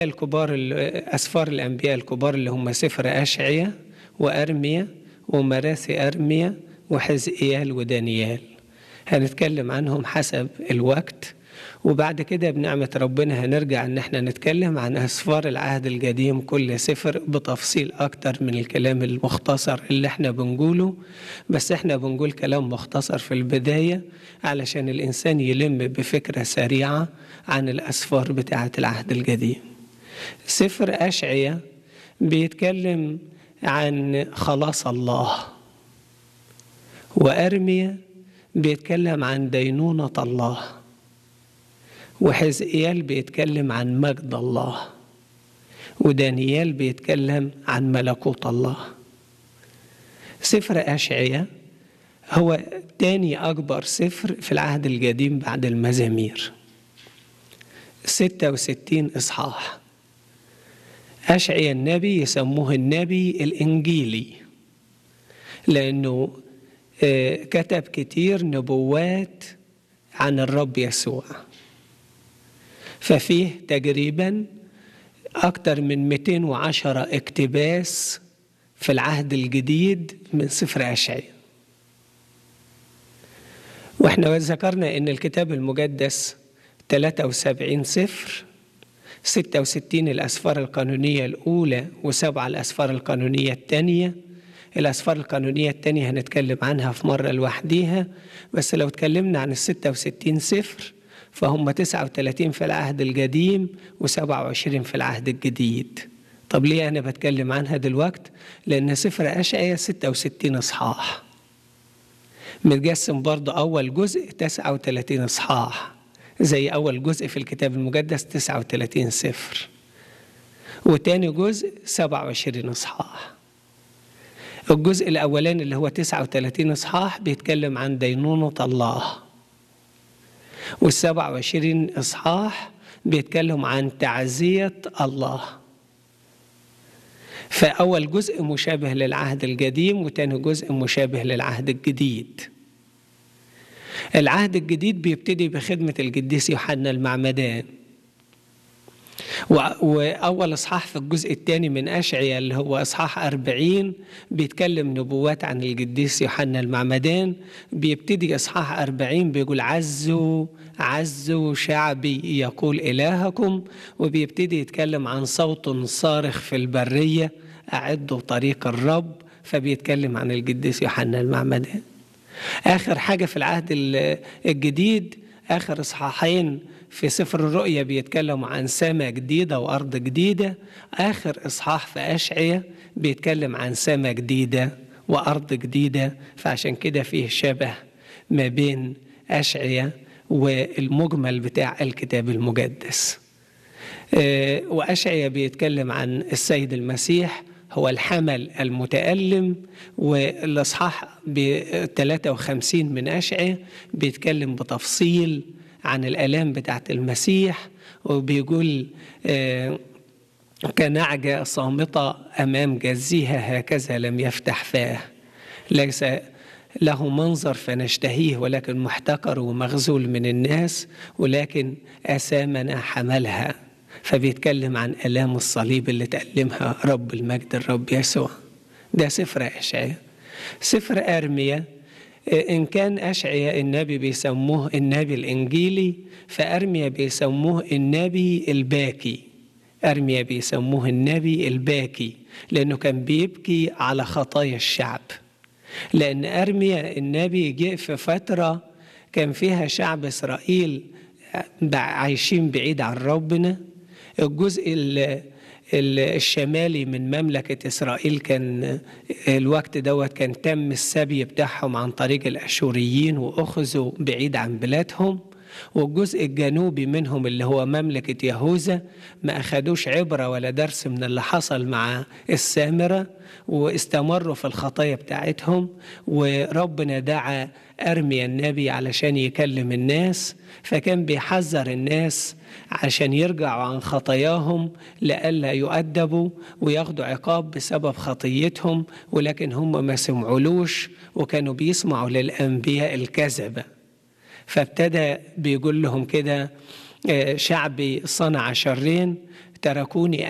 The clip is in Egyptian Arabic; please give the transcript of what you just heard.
الكبار أسفار الأنبياء الكبار اللي هم سفر أشعية وأرميا ومراثي أرميا وحزقيال ودانيال هنتكلم عنهم حسب الوقت وبعد كده بنعمة ربنا هنرجع ان احنا نتكلم عن اسفار العهد القديم كل سفر بتفصيل اكتر من الكلام المختصر اللي احنا بنقوله بس احنا بنقول كلام مختصر في البداية علشان الانسان يلم بفكرة سريعة عن الاسفار بتاعة العهد القديم سفر اشعية بيتكلم عن خلاص الله وارميا بيتكلم عن دينونة الله وحزقيال بيتكلم عن مجد الله ودانيال بيتكلم عن ملكوت الله سفر أشعية هو تاني أكبر سفر في العهد القديم بعد المزامير ستة وستين إصحاح أشعية النبي يسموه النبي الإنجيلي لأنه كتب كتير نبوات عن الرب يسوع ففيه تقريبا أكثر من 210 اقتباس في العهد الجديد من سفر أشعياء واحنا ذكرنا ان الكتاب المقدس 73 سفر 66 الأسفار القانونية الأولى وسبعة الأسفار القانونية الثانية الأسفار القانونية الثانية هنتكلم عنها في مرة لوحديها بس لو اتكلمنا عن الستة وستين سفر فهم تسعة وثلاثين في العهد القديم وسبعة وعشرين في العهد الجديد طب ليه أنا بتكلم عنها دلوقت لأن سفر أشعية ستة وستين إصحاح متقسم برضه أول جزء تسعة وثلاثين إصحاح زي أول جزء في الكتاب المقدس تسعة وثلاثين سفر وتاني جزء سبعة وعشرين إصحاح الجزء الأولاني اللي هو 39 إصحاح بيتكلم عن دينونة الله والسبع وعشرين إصحاح بيتكلم عن تعزية الله فأول جزء مشابه للعهد القديم وتاني جزء مشابه للعهد الجديد العهد الجديد بيبتدي بخدمة القديس يوحنا المعمدان وأول إصحاح في الجزء الثاني من أشعية اللي هو إصحاح أربعين بيتكلم نبوات عن القديس يوحنا المعمدان بيبتدي إصحاح أربعين بيقول عزوا عزوا شعبي يقول إلهكم وبيبتدي يتكلم عن صوت صارخ في البرية أعدوا طريق الرب فبيتكلم عن القديس يوحنا المعمدان آخر حاجة في العهد الجديد آخر إصحاحين في سفر الرؤيا بيتكلم عن سماء جديدة وأرض جديدة آخر إصحاح في أشعية بيتكلم عن سماء جديدة وأرض جديدة فعشان كده فيه شبه ما بين أشعية والمجمل بتاع الكتاب المقدس وأشعية بيتكلم عن السيد المسيح هو الحمل المتألم والإصحاح ب 53 من أشعية بيتكلم بتفصيل عن الآلام بتاعت المسيح وبيقول آه كنعجة صامتة أمام جزيها هكذا لم يفتح فاه ليس له منظر فنشتهيه ولكن محتقر ومغزول من الناس ولكن أسامنا حملها فبيتكلم عن آلام الصليب اللي تألمها رب المجد الرب يسوع ده سفر أشعياء سفر أرميا إن كان أشعياء النبي بيسموه النبي الإنجيلي فأرميا بيسموه النبي الباكي أرميا بيسموه النبي الباكي لأنه كان بيبكي على خطايا الشعب لأن أرميا النبي جه في فترة كان فيها شعب إسرائيل عايشين بعيد عن ربنا الجزء الشمالي من مملكة إسرائيل كان الوقت دوت كان تم السبي بتاعهم عن طريق الأشوريين وأخذوا بعيد عن بلادهم والجزء الجنوبي منهم اللي هو مملكة يهوذا ما أخدوش عبرة ولا درس من اللي حصل مع السامرة واستمروا في الخطايا بتاعتهم وربنا دعا أرميا النبي علشان يكلم الناس فكان بيحذر الناس عشان يرجعوا عن خطاياهم لئلا يؤدبوا وياخدوا عقاب بسبب خطيتهم ولكن هم ما سمعولوش وكانوا بيسمعوا للأنبياء الكذبة فابتدى بيقول لهم كده شعبي صنع شرين تركوني